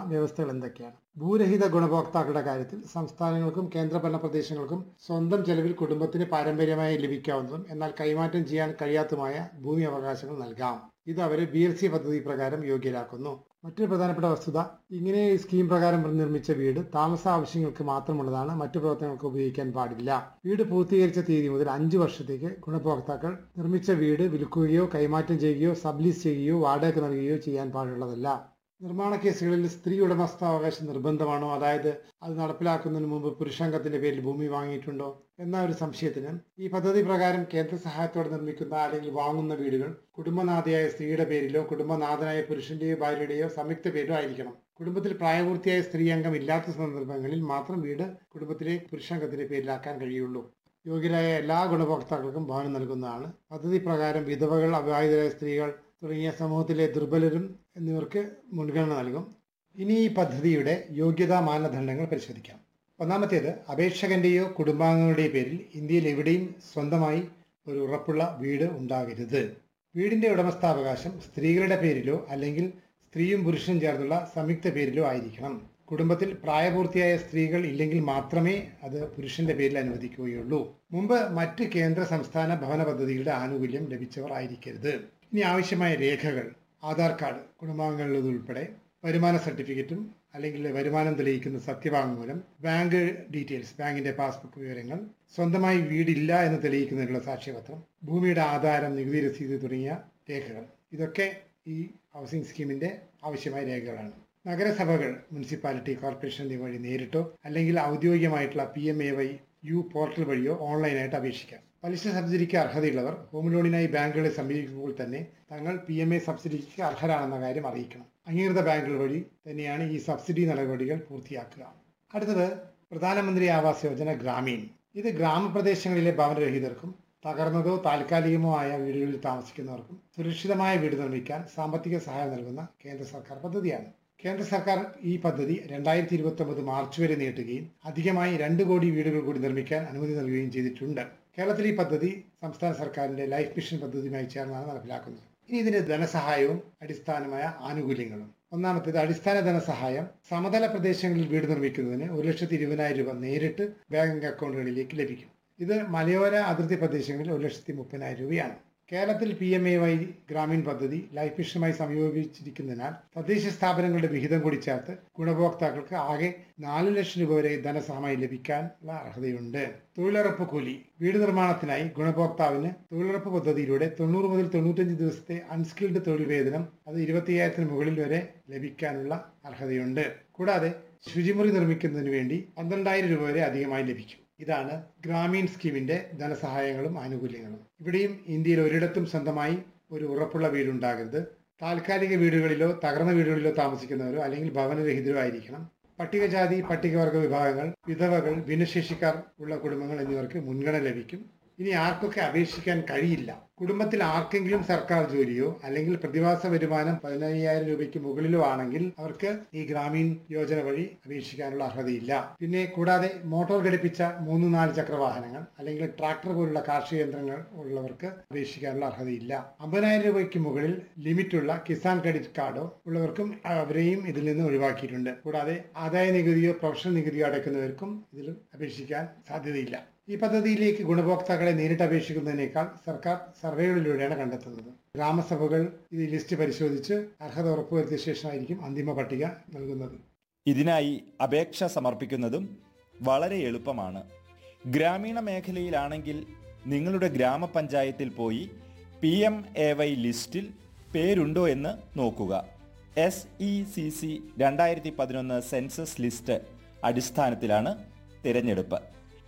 വ്യവസ്ഥകൾ എന്തൊക്കെയാണ് ഭൂരഹിത ഗുണഭോക്താക്കളുടെ കാര്യത്തിൽ സംസ്ഥാനങ്ങൾക്കും കേന്ദ്രഭരണ പ്രദേശങ്ങൾക്കും സ്വന്തം ചെലവിൽ കുടുംബത്തിന് പാരമ്പര്യമായി ലഭിക്കാവുന്നതും എന്നാൽ കൈമാറ്റം ചെയ്യാൻ കഴിയാത്തതുമായ ഭൂമി അവകാശങ്ങൾ നൽകാം ഇത് അവരെ ബി എൽ സി പദ്ധതി പ്രകാരം യോഗ്യരാക്കുന്നു മറ്റൊരു പ്രധാനപ്പെട്ട വസ്തുത ഇങ്ങനെ ഈ സ്കീം പ്രകാരം നിർമ്മിച്ച വീട് താമസ ആവശ്യങ്ങൾക്ക് മാത്രമുള്ളതാണ് മറ്റു പ്രവർത്തനങ്ങൾക്ക് ഉപയോഗിക്കാൻ പാടില്ല വീട് പൂർത്തീകരിച്ച തീയതി മുതൽ അഞ്ചു വർഷത്തേക്ക് ഗുണഭോക്താക്കൾ നിർമ്മിച്ച വീട് വിൽക്കുകയോ കൈമാറ്റം ചെയ്യുകയോ സബ്ലീസ് ചെയ്യുകയോ വാടക നൽകുകയോ ചെയ്യാൻ പാടുള്ളതല്ല നിർമ്മാണ കേസുകളിൽ സ്ത്രീ ഉടമസ്ഥാവകാശം നിർബന്ധമാണോ അതായത് അത് നടപ്പിലാക്കുന്നതിന് മുമ്പ് പുരുഷാംഗത്തിന്റെ പേരിൽ ഭൂമി വാങ്ങിയിട്ടുണ്ടോ എന്ന ഒരു സംശയത്തിന് ഈ പദ്ധതി പ്രകാരം കേന്ദ്ര സഹായത്തോടെ നിർമ്മിക്കുന്ന അല്ലെങ്കിൽ വാങ്ങുന്ന വീടുകൾ കുടുംബനാഥയായ സ്ത്രീയുടെ പേരിലോ കുടുംബനാഥനായ പുരുഷന്റെയോ ഭാര്യയുടെയോ സംയുക്ത പേരിലോ ആയിരിക്കണം കുടുംബത്തിൽ പ്രായപൂർത്തിയായ സ്ത്രീ അംഗം ഇല്ലാത്ത സന്ദർഭങ്ങളിൽ മാത്രം വീട് കുടുംബത്തിലെ പുരുഷാംഗത്തിന്റെ പേരിലാക്കാൻ കഴിയുള്ളൂ യോഗ്യരായ എല്ലാ ഗുണഭോക്താക്കൾക്കും ഭവനം നൽകുന്നതാണ് പദ്ധതി പ്രകാരം വിധവകൾ അവിവാഹിതരായ സ്ത്രീകൾ തുടങ്ങിയ സമൂഹത്തിലെ ദുർബലരും എന്നിവർക്ക് മുൻഗണന നൽകും ഇനി ഈ പദ്ധതിയുടെ യോഗ്യതാ മാനദണ്ഡങ്ങൾ പരിശോധിക്കാം ഒന്നാമത്തേത് അപേക്ഷകന്റെയോ കുടുംബാംഗങ്ങളുടെയോ പേരിൽ ഇന്ത്യയിൽ എവിടെയും സ്വന്തമായി ഒരു ഉറപ്പുള്ള വീട് ഉണ്ടാകരുത് വീടിന്റെ ഉടമസ്ഥാവകാശം സ്ത്രീകളുടെ പേരിലോ അല്ലെങ്കിൽ സ്ത്രീയും പുരുഷനും ചേർന്നുള്ള സംയുക്ത പേരിലോ ആയിരിക്കണം കുടുംബത്തിൽ പ്രായപൂർത്തിയായ സ്ത്രീകൾ ഇല്ലെങ്കിൽ മാത്രമേ അത് പുരുഷന്റെ പേരിൽ അനുവദിക്കുകയുള്ളൂ മുമ്പ് മറ്റ് കേന്ദ്ര സംസ്ഥാന ഭവന പദ്ധതികളുടെ ആനുകൂല്യം ലഭിച്ചവർ ആയിരിക്കരുത് ഇനി ആവശ്യമായ രേഖകൾ ആധാർ കാർഡ് കുടുംബാംഗങ്ങളുൾപ്പെടെ വരുമാന സർട്ടിഫിക്കറ്റും അല്ലെങ്കിൽ വരുമാനം തെളിയിക്കുന്ന സത്യവാങ്മൂലം ബാങ്ക് ഡീറ്റെയിൽസ് ബാങ്കിന്റെ പാസ്ബുക്ക് വിവരങ്ങൾ സ്വന്തമായി വീടില്ല എന്ന് തെളിയിക്കുന്നതിനുള്ള സാക്ഷ്യപത്രം ഭൂമിയുടെ ആധാരം നികുതി രസീത് തുടങ്ങിയ രേഖകൾ ഇതൊക്കെ ഈ ഹൗസിംഗ് സ്കീമിന്റെ ആവശ്യമായ രേഖകളാണ് നഗരസഭകൾ മുനിസിപ്പാലിറ്റി കോർപ്പറേഷൻ എന്നിവ വഴി നേരിട്ടോ അല്ലെങ്കിൽ ഔദ്യോഗികമായിട്ടുള്ള P M A Y U portal വഴിയോ ഓൺലൈനായിട്ട് അപേക്ഷിക്കാം പലിശ സബ്സിഡിക്ക് അർഹതയുള്ളവർ ഹോം ലോണിനായി ബാങ്കുകളെ സമീപിക്കുമ്പോൾ തന്നെ തങ്ങൾ പി എം എ സബ്സിഡിക്ക് അർഹരാണെന്ന കാര്യം അറിയിക്കണം അംഗീകൃത ബാങ്കുകൾ വഴി തന്നെയാണ് ഈ സബ്സിഡി നടപടികൾ പൂർത്തിയാക്കുക അടുത്തത് പ്രധാനമന്ത്രി ആവാസ് യോജന ഗ്രാമീൺ ഇത് ഗ്രാമപ്രദേശങ്ങളിലെ ഭവനരഹിതർക്കും തകർന്നതോ താൽക്കാലികമോ ആയ വീടുകളിൽ താമസിക്കുന്നവർക്കും സുരക്ഷിതമായ വീട് നിർമ്മിക്കാൻ സാമ്പത്തിക സഹായം നൽകുന്ന കേന്ദ്ര സർക്കാർ പദ്ധതിയാണ് കേന്ദ്ര സർക്കാർ ഈ പദ്ധതി രണ്ടായിരത്തി ഇരുപത്തി ഒമ്പത് മാർച്ച് വരെ നീട്ടുകയും അധികമായി രണ്ട് കോടി വീടുകൾ കൂടി നിർമ്മിക്കാൻ അനുമതി നൽകുകയും ചെയ്തിട്ടുണ്ട് കേരളത്തിൽ ഈ പദ്ധതി സംസ്ഥാന സർക്കാരിന്റെ ലൈഫ് മിഷൻ പദ്ധതിയുമായി ചേർന്നാണ് നടപ്പിലാക്കുന്നത് ഇനി ഇതിന്റെ ധനസഹായവും അടിസ്ഥാനമായ ആനുകൂല്യങ്ങളും ഒന്നാമത്തേത് അടിസ്ഥാന ധനസഹായം സമതല പ്രദേശങ്ങളിൽ വീട് നിർമ്മിക്കുന്നതിന് ഒരു ലക്ഷത്തി ഇരുപതിനായിരം രൂപ നേരിട്ട് ബാങ്ക് അക്കൗണ്ടുകളിലേക്ക് ലഭിക്കും ഇത് മലയോര അതിർത്തി പ്രദേശങ്ങളിൽ ഒരു ലക്ഷത്തി മുപ്പതിനായിരം രൂപയാണ് കേരളത്തിൽ P M A Y Grameen പദ്ധതി ലൈഫ് മിഷനുമായി സംയോജിച്ചിരിക്കുന്നതിനാൽ തദ്ദേശ സ്ഥാപനങ്ങളുടെ വിഹിതം കൂടി ചേർത്ത് ഗുണഭോക്താക്കൾക്ക് ആകെ നാല് ലക്ഷം രൂപ വരെ ധനസഹായം ലഭിക്കാനുള്ള അർഹതയുണ്ട് തൊഴിലുറപ്പ് കൂലി വീട് നിർമ്മാണത്തിനായി ഗുണഭോക്താവിന് തൊഴിലുറപ്പ് പദ്ധതിയിലൂടെ തൊണ്ണൂറ് മുതൽ തൊണ്ണൂറ്റഞ്ച് ദിവസത്തെ അൺസ്കിൽഡ് തൊഴിൽ വേതനം അത് ഇരുപത്തിയ്യായിരത്തിന് മുകളിൽ വരെ ലഭിക്കാനുള്ള അർഹതയുണ്ട് കൂടാതെ ശുചിമുറി നിർമ്മിക്കുന്നതിന് വേണ്ടി പന്ത്രണ്ടായിരം രൂപ വരെ അധികമായി ലഭിക്കും ഇതാണ് ഗ്രാമീൺ സ്കീമിന്റെ ധനസഹായങ്ങളും ആനുകൂല്യങ്ങളും ഇവിടെയും ഇന്ത്യയിൽ ഒരിടത്തും സ്വന്തമായി ഒരു ഉറപ്പുള്ള വീടുണ്ടാകരുത് താൽക്കാലിക വീടുകളിലോ തകർന്ന വീടുകളിലോ താമസിക്കുന്നവരോ അല്ലെങ്കിൽ ഭവനരഹിതരോ ആയിരിക്കണം പട്ടികജാതി പട്ടികവർഗ വിഭാഗങ്ങൾ വിധവകൾ ഭിന്നശേഷിക്കാർ ഉള്ള കുടുംബങ്ങൾ എന്നിവർക്ക് മുൻഗണന ലഭിക്കും ഇനി ആർക്കൊക്കെ അപേക്ഷിക്കാൻ കഴിയില്ല കുടുംബത്തിൽ ആർക്കെങ്കിലും സർക്കാർ ജോലിയോ അല്ലെങ്കിൽ പ്രതിമാസ വരുമാനം പതിനയ്യായിരം രൂപയ്ക്ക് മുകളിലോ ആണെങ്കിൽ അവർക്ക് ഈ ഗ്രാമീൺ യോജന വഴി അപേക്ഷിക്കാനുള്ള അർഹതയില്ല പിന്നെ കൂടാതെ മോട്ടോർ ഘടിപ്പിച്ച മൂന്ന് നാല് ചക്രവാഹനങ്ങൾ അല്ലെങ്കിൽ ട്രാക്ടർ പോലുള്ള കാർഷിക യന്ത്രങ്ങൾ ഉള്ളവർക്ക് അപേക്ഷിക്കാനുള്ള അർഹതയില്ല അമ്പതിനായിരം രൂപയ്ക്ക് മുകളിൽ ലിമിറ്റുള്ള കിസാൻ ക്രെഡിറ്റ് കാർഡോ ഉള്ളവർക്കും അവരെയും ഇതിൽ നിന്ന് ഒഴിവാക്കിയിട്ടുണ്ട് കൂടാതെ ആദായ നികുതിയോ പ്രൊഫഷണൽ നികുതിയോ അടയ്ക്കുന്നവർക്കും ഇതിൽ അപേക്ഷിക്കാൻ സാധ്യതയില്ല ഈ പദ്ധതിയിലേക്ക് ഗുണഭോക്താക്കളെ നേരിട്ട് അപേക്ഷിക്കുന്നതിനേക്കാൾ സർക്കാർ സർവേകളിലൂടെയാണ് കണ്ടെത്തുന്നത് ഗ്രാമസഭകൾ ഈ ലിസ്റ്റ് പരിശോധിച്ച് അർഹത ഉറപ്പുവരുത്തിയ ശേഷമായിരിക്കും അന്തിമ പട്ടിക നൽകുന്നത് ഇതിനായി അപേക്ഷ സമർപ്പിക്കുന്നതും വളരെ എളുപ്പമാണ് ഗ്രാമീണ മേഖലയിലാണെങ്കിൽ നിങ്ങളുടെ ഗ്രാമപഞ്ചായത്തിൽ പോയി പി എം എ വൈ ലിസ്റ്റിൽ പേരുണ്ടോ എന്ന് നോക്കുക എസ് ഇ സി സി രണ്ടായിരത്തി പതിനൊന്ന് സെൻസസ് ലിസ്റ്റ് അടിസ്ഥാനത്തിലാണ് തിരഞ്ഞെടുപ്പ്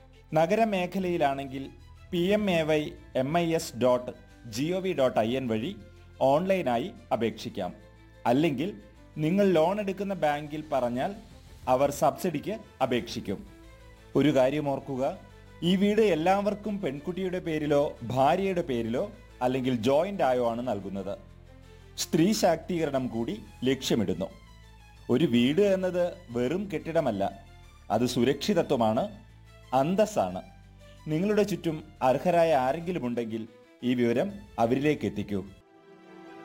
നഗരമേഖലയിലാണെങ്കിൽ P M A Y M I S dot G O V dot I N വഴി ഓൺലൈനായി അപേക്ഷിക്കാം അല്ലെങ്കിൽ നിങ്ങൾ ലോൺ എടുക്കുന്ന ബാങ്കിൽ പറഞ്ഞാൽ അവർ സബ്സിഡിക്ക് അപേക്ഷിക്കും ഒരു കാര്യം ഓർക്കുക ഈ വീട് എല്ലാവർക്കും പെൺകുട്ടിയുടെ പേരിലോ ഭാര്യയുടെ പേരിലോ അല്ലെങ്കിൽ ജോയിൻ്റ് ആയോ ആണ് നൽകുന്നത് സ്ത്രീ ശാക്തീകരണം കൂടി ലക്ഷ്യമിടുന്നു ഒരു വീട് എന്നത് വെറും കെട്ടിടമല്ല അത് സുരക്ഷിതത്വമാണ് അന്തസ്സാണ് നിങ്ങളുടെ ചുറ്റും അർഹരായ ആരെങ്കിലും ഉണ്ടെങ്കിൽ ഈ വിവരം അവരിലേക്ക് എത്തിക്കൂ